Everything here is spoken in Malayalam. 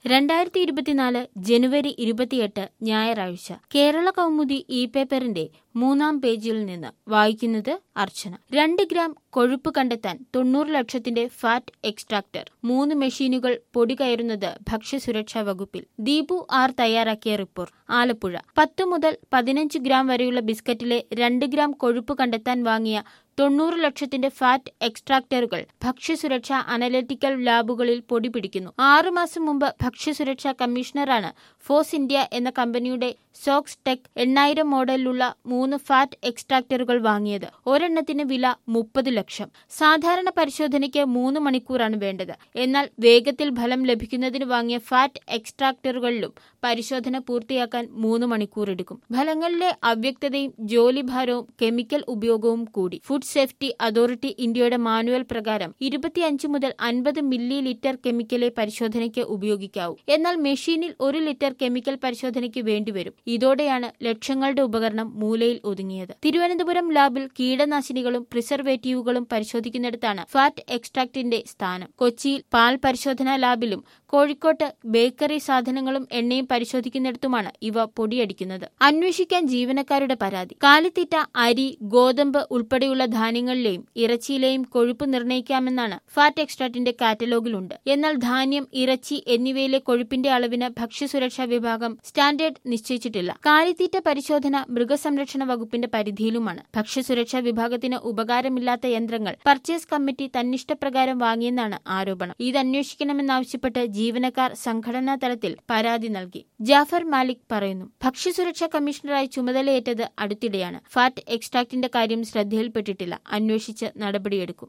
രണ്ടായിരത്തി ഇരുപത്തിനാല് ജനുവരി ഇരുപത്തിയെട്ട് ഞായറാഴ്ച കേരള കൗമുദി ഇ പേപ്പറിന്റെ മൂന്നാം പേജിൽ നിന്ന് വായിക്കുന്നത് അർച്ചന രണ്ട് ഗ്രാം കൊഴുപ്പ് കണ്ടെത്താൻ തൊണ്ണൂറ് ലക്ഷത്തിന്റെ ഫാറ്റ് എക്സ്ട്രാക്ടർ മൂന്ന് മെഷീനുകൾ പൊടി കയറുന്നത് ഭക്ഷ്യസുരക്ഷാ വകുപ്പിൽ ദീപു ആർ തയ്യാറാക്കിയ റിപ്പോർട്ട് ആലപ്പുഴ പത്ത് മുതൽ പതിനഞ്ച് ഗ്രാം വരെയുള്ള ബിസ്ക്കറ്റിലെ രണ്ട് ഗ്രാം കൊഴുപ്പ് കണ്ടെത്താൻ വാങ്ങിയ തൊണ്ണൂറ് ലക്ഷത്തിന്റെ ഫാറ്റ് എക്സ്ട്രാക്ടറുകൾ ഭക്ഷ്യസുരക്ഷാ അനലിറ്റിക്കൽ ലാബുകളിൽ പൊടി പിടിക്കുന്നു ആറുമാസം മുമ്പ് ഭക്ഷ്യസുരക്ഷാ കമ്മീഷണറാണ് ഫോസ് ഇന്ത്യ എന്ന കമ്പനിയുടെ സോക്സ് ടെക് എണ്ണായിരം മോഡലിലുള്ള മൂന്ന് ഫാറ്റ് എക്സ്ട്രാക്ടറുകൾ വാങ്ങിയത് ഒരെണ്ണത്തിന് വില മുപ്പത് ലക്ഷം സാധാരണ പരിശോധനയ്ക്ക് മൂന്ന് മണിക്കൂറാണ് വേണ്ടത് എന്നാൽ വേഗത്തിൽ ഫലം ലഭിക്കുന്നതിന് വാങ്ങിയ ഫാറ്റ് എക്സ്ട്രാക്ടറുകളിലും പരിശോധന പൂർത്തിയാക്കാൻ മൂന്ന് മണിക്കൂർ എടുക്കും ഫലങ്ങളിലെ അവ്യക്തതയും ജോലിഭാരവും കെമിക്കൽ ഉപയോഗവും കൂടി ഫുഡ് സേഫ്റ്റി അതോറിറ്റി ഇന്ത്യയുടെ മാനുവൽ പ്രകാരം ഇരുപത്തിയഞ്ച് മുതൽ അൻപത് മില്ലി ലിറ്റർ കെമിക്കലെ പരിശോധനയ്ക്ക് ഉപയോഗിക്കാവൂ എന്നാൽ മെഷീനിൽ ഒരു ലിറ്റർ കെമിക്കൽ പരിശോധനയ്ക്ക് വേണ്ടിവരും ഇതോടെയാണ് ലക്ഷങ്ങളുടെ ഉപകരണം മൂലയിൽ ഒതുങ്ങിയത് തിരുവനന്തപുരം ലാബിൽ കീടനാശിനികളും പ്രിസർവേറ്റീവുകളും പരിശോധിക്കുന്നിടത്താണ് ഫാറ്റ് എക്സ്ട്രാക്ടിന്റെ സ്ഥാനം കൊച്ചിയിൽ പാൽ പരിശോധനാ ലാബിലും കോഴിക്കോട്ട് ബേക്കറി സാധനങ്ങളും എണ്ണയും പരിശോധിക്കുന്നിടത്തുമാണ് ഇവ പൊടിയടിക്കുന്നത് അന്വേഷിക്കാൻ ജീവനക്കാരുടെ പരാതി കാലിത്തീറ്റ അരി ഗോതമ്പ് ഉൾപ്പെടെയുള്ള ധാന്യങ്ങളിലെയും ഇറച്ചിയിലെയും കൊഴുപ്പ് നിർണ്ണയിക്കാമെന്നാണ് ഫാറ്റ് എക്സ്ട്രാക്ടിന്റെ കാറ്റലോഗിലുണ്ട് എന്നാൽ ധാന്യം ഇറച്ചി എന്നിവയിലെ കൊഴുപ്പിന്റെ അളവിന് ഭക്ഷ്യസുരക്ഷാ വിഭാഗം സ്റ്റാൻഡേർഡ് നിശ്ചയിച്ചിട്ടില്ല കാലിത്തീറ്റ പരിശോധന മൃഗസംരക്ഷണ വകുപ്പിന്റെ പരിധിയിലുമാണ് ഭക്ഷ്യസുരക്ഷാ വിഭാഗത്തിന് ഉപകാരമില്ലാത്ത യന്ത്രങ്ങൾ പർച്ചേസ് കമ്മിറ്റി തന്നിഷ്ടപ്രകാരം വാങ്ങിയെന്നാണ് ആരോപണം ഇത് അന്വേഷിക്കണമെന്നാവശ്യപ്പെട്ട് ജീവനക്കാർ സംഘടനാ തലത്തിൽ പരാതി നൽകി ജാഫർ മാലിക് പറയുന്നു ഭക്ഷ്യസുരക്ഷാ കമ്മീഷണറായി ചുമതലയേറ്റത് അടുത്തിടെയാണ് ഫാറ്റ് എക്സ്ട്രാക്ടിന്റെ കാര്യം ശ്രദ്ധയിൽപ്പെട്ടിട്ടില്ല അന്വേഷിച്ച് നടപടിയെടുക്കും